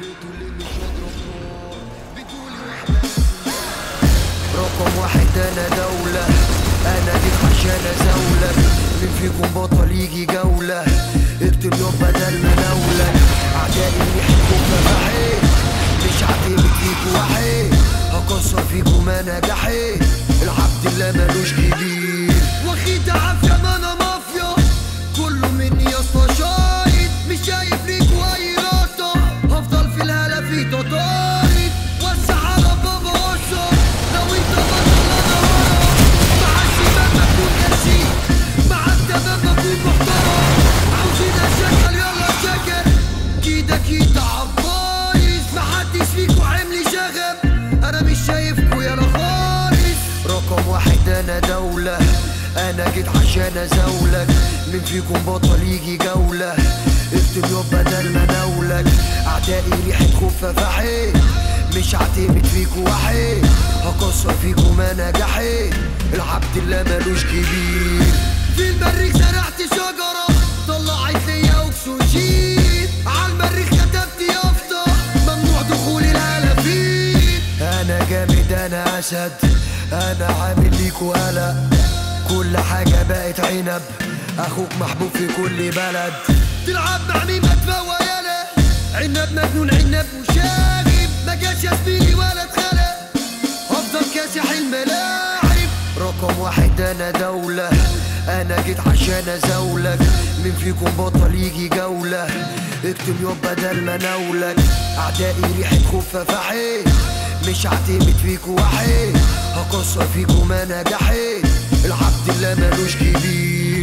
لقيته اللي مش هضرب نار بتقولي واحدة رقم واحد انا دولة انا جيت عشان ازولك مين فيكم بطل يجي جولة اكتب يوم بدل ما نولك اعدائي ريحتكم مفاحيح مش هعتمد فيكوا وحيد هكسر فيكم انا جحيد العبد اللي ملوش كبير واخد عافية ما انا مافيا كله مني يا اسطى شايد مش شايف ليكوا اي لقطة هفضل في الهلا في تطارد وسع على بابا وصل لو انت بطل انا ورا مع الشباب بكون نسيت مع الدباب بكون محترم عاوزين اشغل يلا شكر كده كده عبايز محدش فيكوا عامل شغب انا مش شايفكوا يا خالص رقم واحد انا دولة انا جيت عشان ازولك مين فيكم بطل يجي جولة اكتب يوم بدل ما نولك اعدائي ريحة خوف فحيح مش هعتمد فيكوا وحيد هكسر فيكم انا جحيد العبد اللي ملوش كبير في المريخ زرعت شجرة طلعت لي أكسجين على المريخ كتبت يافطة ممنوع دخول الهلافين انا جامد انا اسد انا عامل ليكوا قلق كل حاجة بقت عنب اخوك محبوب في كل بلد تلعب مع مين ما تفوى يالا عنب مجنون عنب وشاغب ما جاش يا زميلي ولا اتخلق افضل كاسح الملاعب رقم واحد انا دولة انا جيت عشان ازولك مين فيكم بطل يجي جولة اكتب يوم بدل ما نولك اعدائي ريحة خوف فحيح مش هعتمد فيكوا وحيد هكسر فيكم انا جحيد العبد اللي ملوش كبير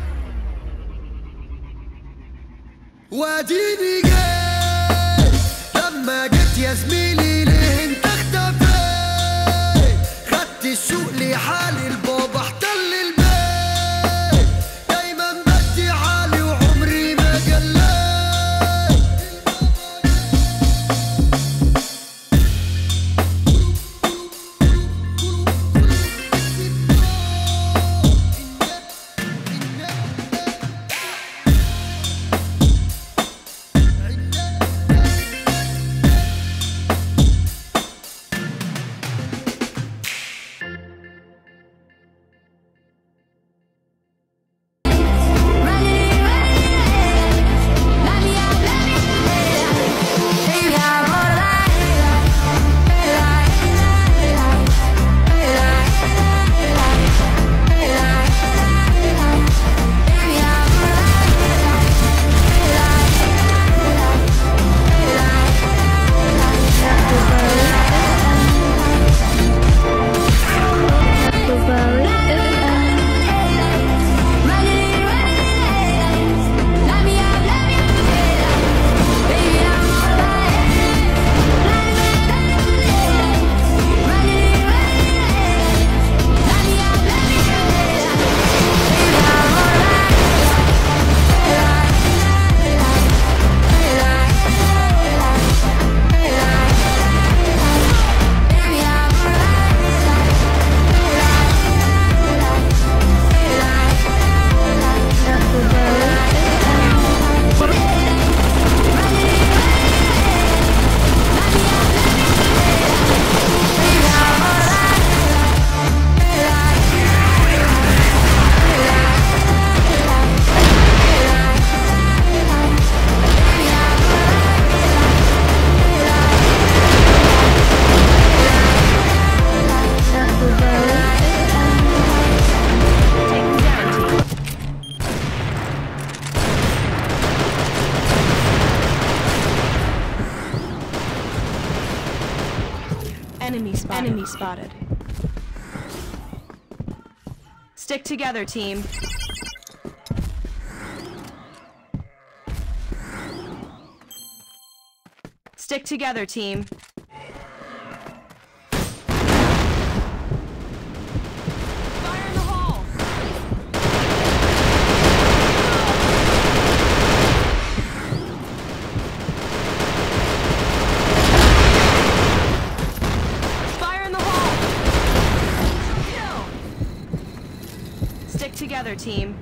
واديني جاي لما جيت يا زميلي ليه انت اختفيت خدت السوق لحال البابا احتل البيت دايما بدي عالي وعمري ما جليت Enemy spotted. Enemy spotted. Stick together, team. Stick together, team. Fire in the hole! Fire in the hole! Stick together, team.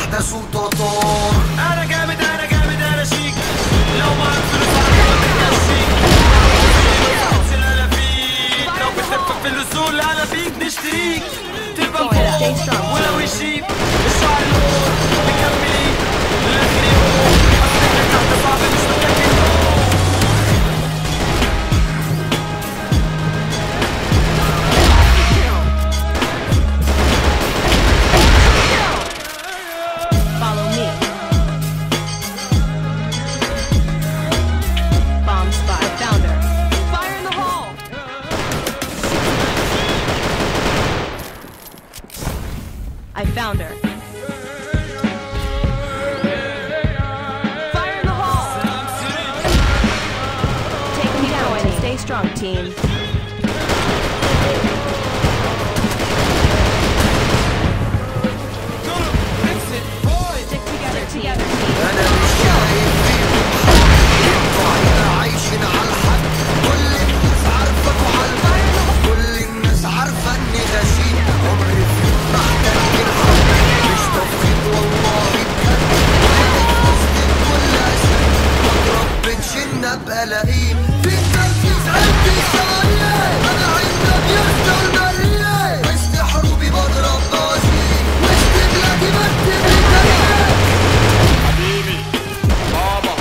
واحدة سوق تطار انا جامد انا جامد انا شيك لو معاك فلوس انا بمشيك انا فيك لو بتلف في الاصول انا فيك نشتريك تبقى Stay فوق strong. ولو يشيب الشعر لون مكملين للاخر يوم اصلك تحت صعب مش متاكد Follow me. Bomb spot. I found her. Fire in the hole. I found her. Fire in the hole. Take me down and stay strong, team. Stick together, together, team. انا مش شايف فيكم حد انتوا هنا عايشين على الحد كل الناس عارفة وعلى البلد كل الناس عارفة اني غشيم عمري في يوم ما احتاج الحد مش تفخيم والله بجد واقف وسط الكل اسد اضرب بنشن ابقى لئيم في التنفيذ عندي سعيه انا عندك يسطا البريه وسط حروبي بضرب بوازيك وسط بلادي بكتب لي تاريخ حبيبي بابا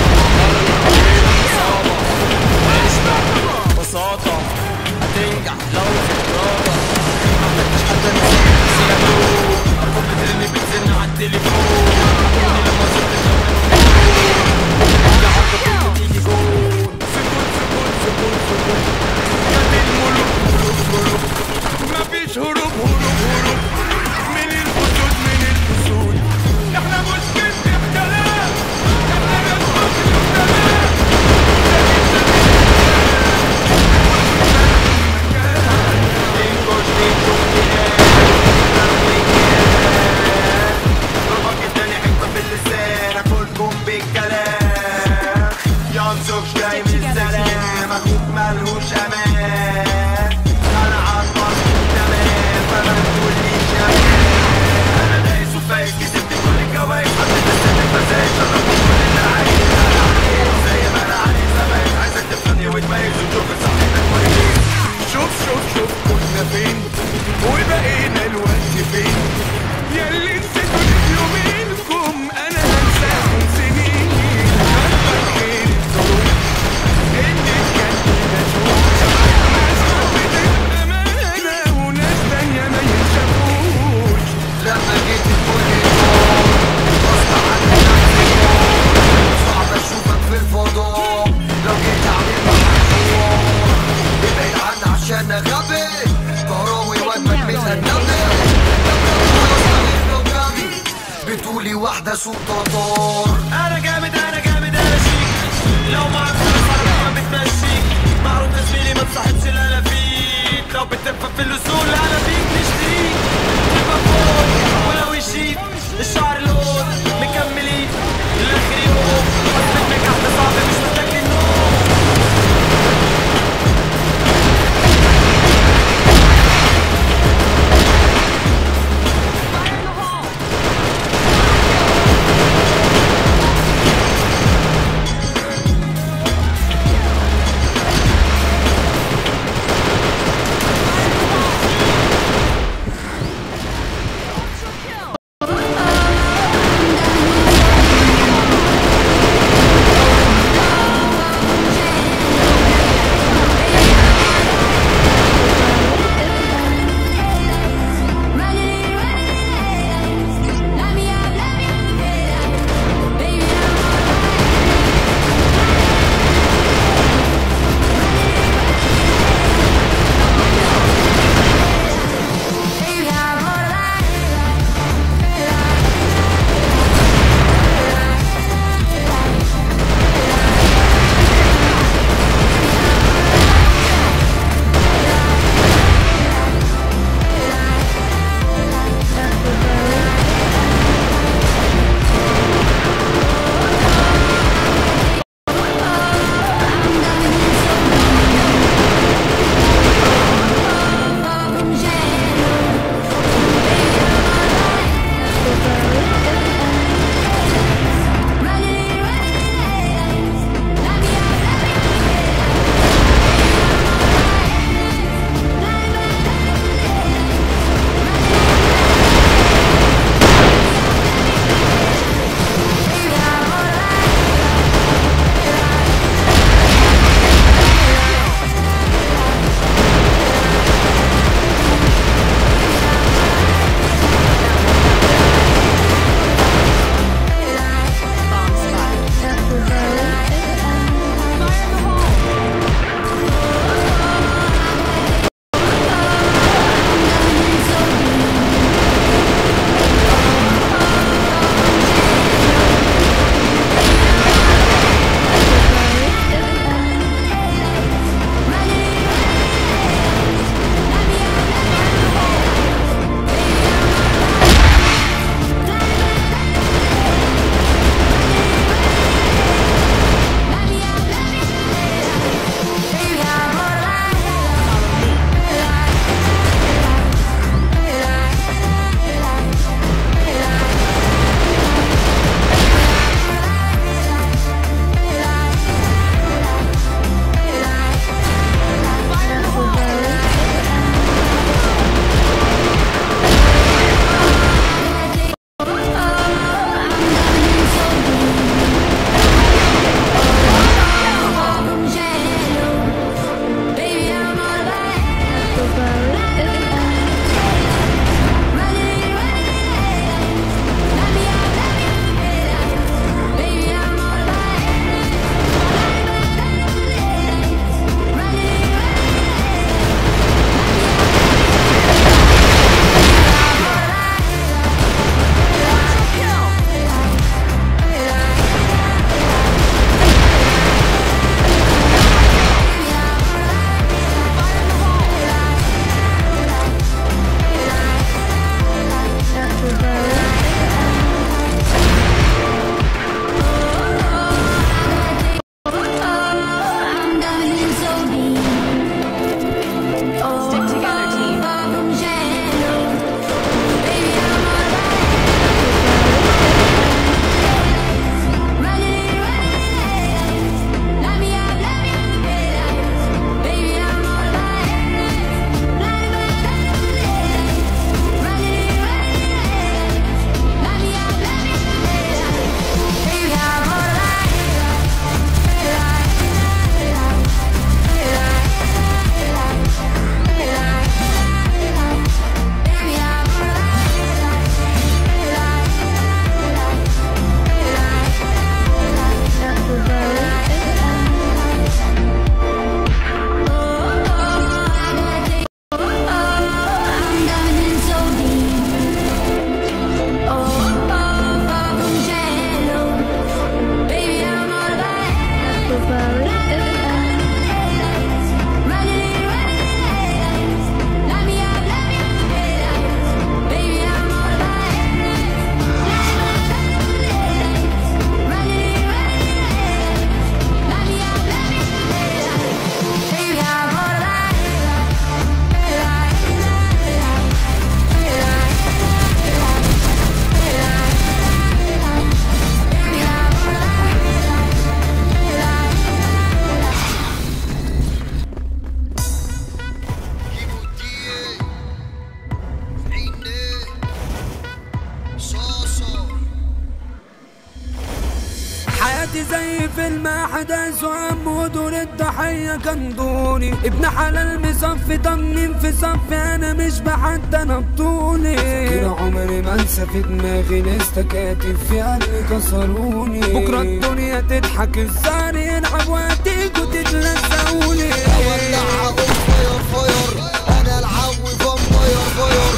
صابة عشنا بساطة هتنجح لو في إرادة محتاجتش حد نسيب سيادوه أرقام بترن بتزن على التليفون عرفوني لما صرت يا عرض كنت تيجي جون سكون سكون سكون سكون كانت الملوك ملوك ملوك مفيش هروب هروب هروب من الأسود من الأسود احنا مش بنت كلام احنا مش كلام جاي من السلام اخوك ملهوش امان انا عطل تمام فما تقوليش امان انا دايس وفايز كسبت كل الجوايز حطيت السن فزايد شربت كل اللي عايز انا عايز زي ما انا عايز زمان عايزك تفهمني وتميز وتشوف صحتك كويس شوف شوف شوف كنا فين وبقينا الوقت فين ياللي نسيتوا يومينكم انا هنساكم سنين كتر خير الظروف اللي كان لنا شوف ناس حبت الامانه وناس تانيه ما ينشافوش لما جيت كل يوم غصب عني نفسي يوم صعب اشوفك في الفضاء لو جيت اعمل معاك حوار ابعد عني عشان غبي كراوي وجبك مثل النبي بتقولي واحدة سوق تطار انا جامد انا جامد انا شيك لو معاك فلوس انا ما بتمشيك معروف يا زميلي ما تصاحبش اللي انا فيك لو بتلف في الاصول انا فيك نشتريك تبقى فوق ولو يشيب الشعر لون مكملين للاخر يوم اصلك نجحت صعب مش محتاج للنوم Fire in the hole. Kill. حياتي زي فيلم احداث وهم ودور الضحية كان دوري ابن حلال مصفي ضمن في صفي انا مش بحد انا بطولي فاكر عمري ما انسى في دماغي لسه كاتب في قلبي كسروني بكرة الدنيا تضحك الزهر يلعب وهتيجوا تتلزقوني ولع اقول فاير فاير انا العو فامباير فاير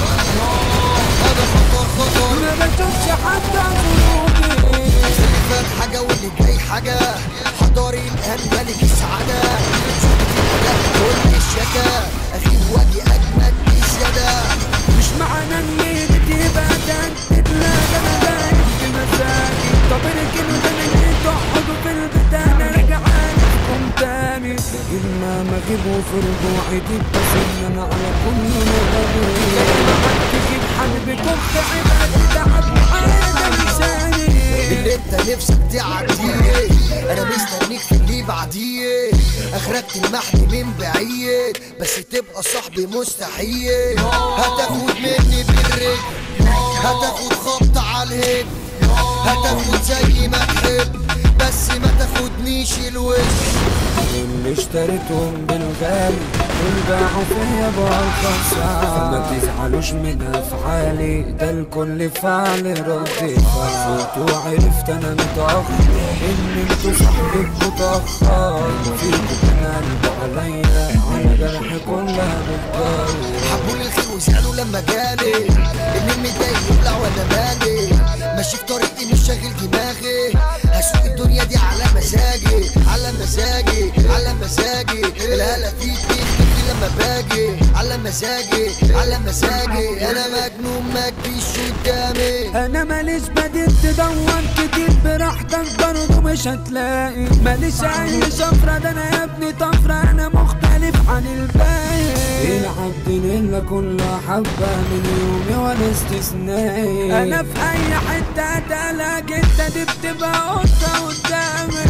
انا خطر خطر ما بشوفش حد عذروبي اللي فات حاجة واللي جاي حاجة حضاري الآن ملك السعادة شفتي الأداء كل الشكا أغيب واجي أجمد بزيادة مش معنى ان ايدي يبقى تهدد لا ده انا دايب في مزاجي طب اركن ده من ايد تقعدوا في البيت انا راجع عليكم تاني لكن ما مجيبه في رجوعي دي بس ان انا على كل مغرب ما حد تجيب حبيبكم في عبادي تعب معايا لساني اللي انت نفسك تعديه انا مستنيك في اللي بعديه اخرك تلمحني من بعيد بس تبقى صاحبي مستحيل هتاخد مني بالرجل هتاخد خبط على الهد هتاخد زي ما تحب بس ما تاخدنيش الوش اللي اشتريتهم بالغالي دول باعوا فيا بأرخص فما تزعلوش من أفعالي ده الكل فعل رد فعل فوت وعرفت أنا متأخر إن انتوا صاحبك متأخر فيكوا كان قلب عليا على جرح كلها بتضايق حبوني الخير وزعلوا لما جالي ان المتضايق يبلع وانا مالي ماشي في طريقي مش شاغل دماغي هسوق الدنيا دي على مزاجي على مزاجي على مزاجي الهلا فيك بيختفي لما باجي على مزاجي على مزاجي انا مجنون ما تجيش قدامي انا ماليش بديل تدور كتير براحتك برضه مش هتلاقي ماليش اي شفرة ده انا يا ابني طفرة انا مختلف عن الباقي العبد لله كل حبة من يومي ولا استثنائي انا في اي حتة هتلاقيك انت دي بتبقى قطة قدامي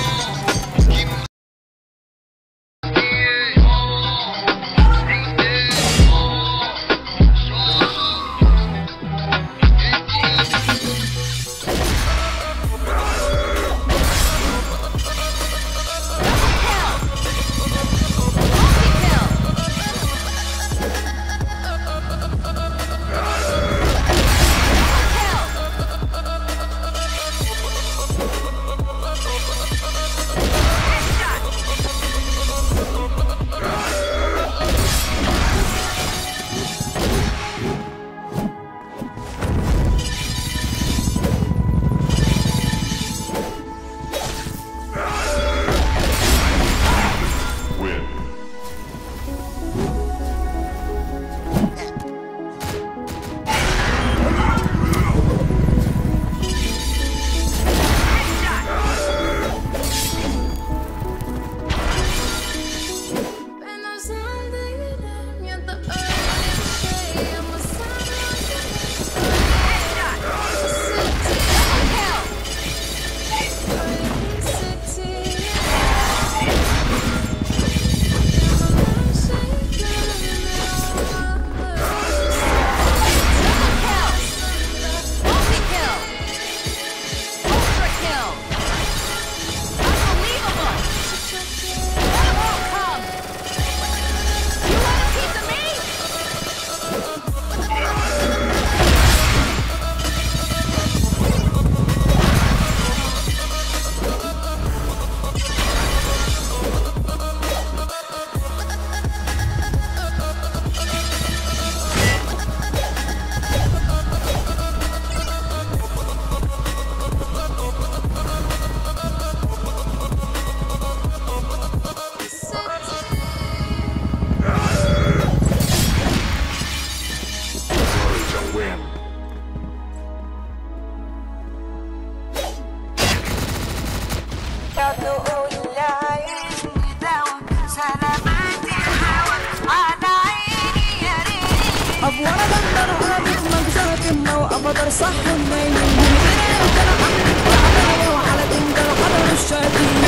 افوار بندر هابط مجزرة ما وابدر صح النايم من غير يقدر عمك وعمله وعلى تنقل حضر الشاتين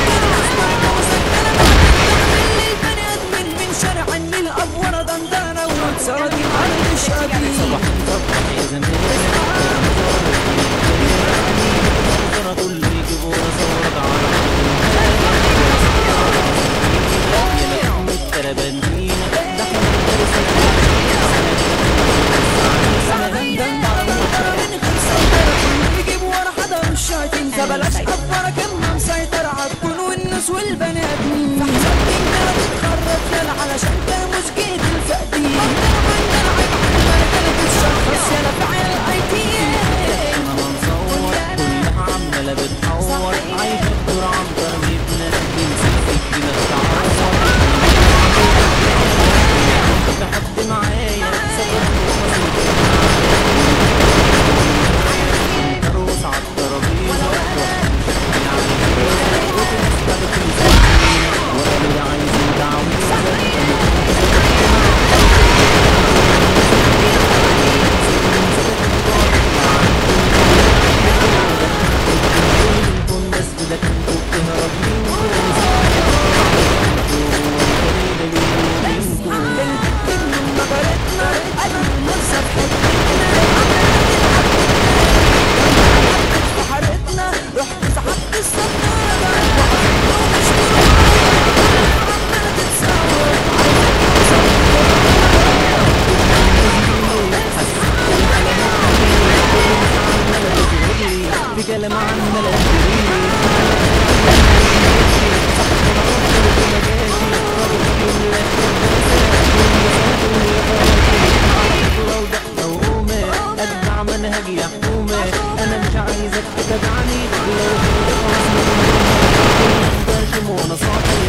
البني ادمين من شرع من الافوار دندانة ومكسرة الارض الشاتين كل يجيبوا صور انسى بلاش افكارك اما مسيطر عالكون والناس والبني ادمين فحسب انها تتخرج يلا علشان ترمز جيت الفقدين عندنا عيب عندنا كانت الشخص يلا فعل الاي تي انا هنصور كلها عمالة بتحور عايشة بدور عن ترميتنا بنسيب فينا بتعور تحط معايا تروس على الترابيزة ولا اللي عايزين تعويضة انتوا الناس كده كنتوا بتهربوا نظرتنا أجمل صفحتنا في حارتنا رحت سحبت السنارة عمالة تتصور في كلام عمال اشتريه لو دقة وقومة اتبع منهجي يا حكومة انا مش عايزك تتابعني لو برشم وانا صاحي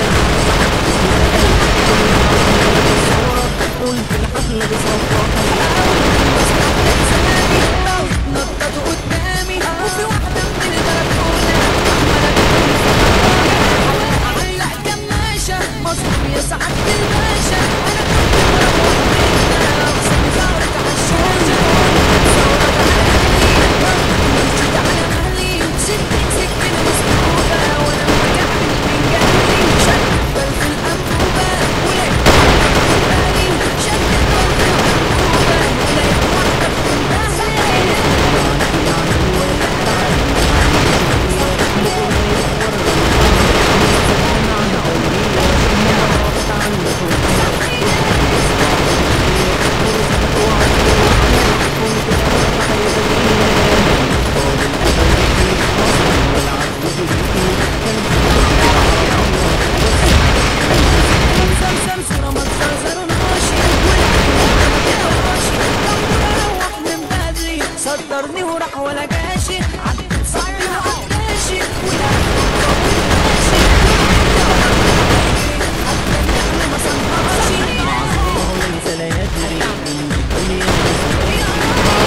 قلت الحفلة بصفحة نططوا قدامي وفي واحدة من البلكونة عمالة أعلق كماشة مصروف يا سعادة الباشا أنا كنت مربوط منها أقسم ثورة عالشاشة مشيت على مهلي سكت سكينة مسكوبة وأنا مكمل من جهلي شدت في الأنبوبة ولقيت بالي شدت في الأنبوبة ولقيت واحدة بتنتهي سمسم صورة ما تزرزرناش روح من بدري صدرني وراح ولا جاشي عدت صاحبي وعداشي ولا ماشي حتى النعمة ما صنعاشي ليس لا يدري من الدنيا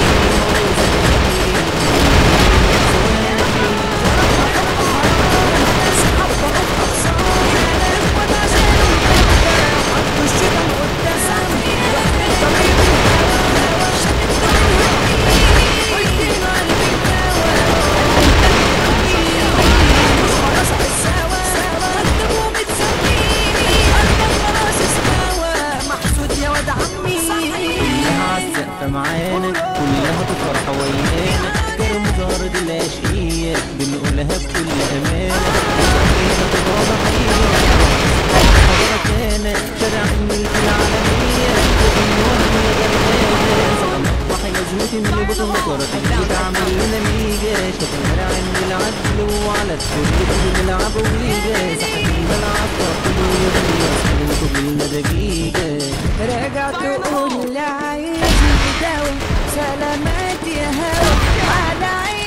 محسود يا واد عمي كلها عالسقف معانا كلها تفرح ويانا كرم زهرة العشقية بنقولها بكل أمانة فينا تبقى ضحية حضرتنا شارع الملك العالمية وبنوهم يا غلبانة وحيا زمتي من البطن مطرة تيجي تعمل لنا ميجا شطر عند العدل وعلى الكل بنلعب وليجا صاحب الملعب طاقل ويغني كلنا دقيقة رجعت تقول لي عايز تداوي سلامات يا هوا على عيني